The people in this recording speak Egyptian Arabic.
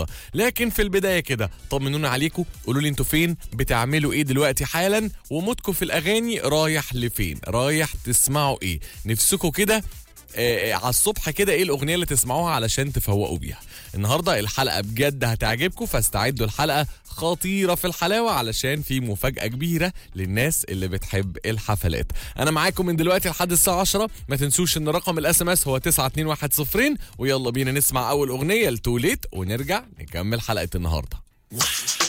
النهارده لكن في البدايه كده طمنونا عليكم قولوا لي انتوا فين بتعملوا ايه دلوقتي حالا ومودكم في الاغاني رايح لفين رايح تسمعوا ايه نفسكم كده آه، على الصبح كده ايه الاغنيه اللي تسمعوها علشان تفوقوا بيها النهارده الحلقه بجد هتعجبكم فاستعدوا الحلقه خطيره في الحلاوه علشان في مفاجاه كبيره للناس اللي بتحب الحفلات انا معاكم من دلوقتي لحد الساعه 10 ما تنسوش ان رقم الاس ام اس هو 92110 ويلا بينا نسمع اول اغنيه لتوليت ونرجع نكمل حلقه النهارده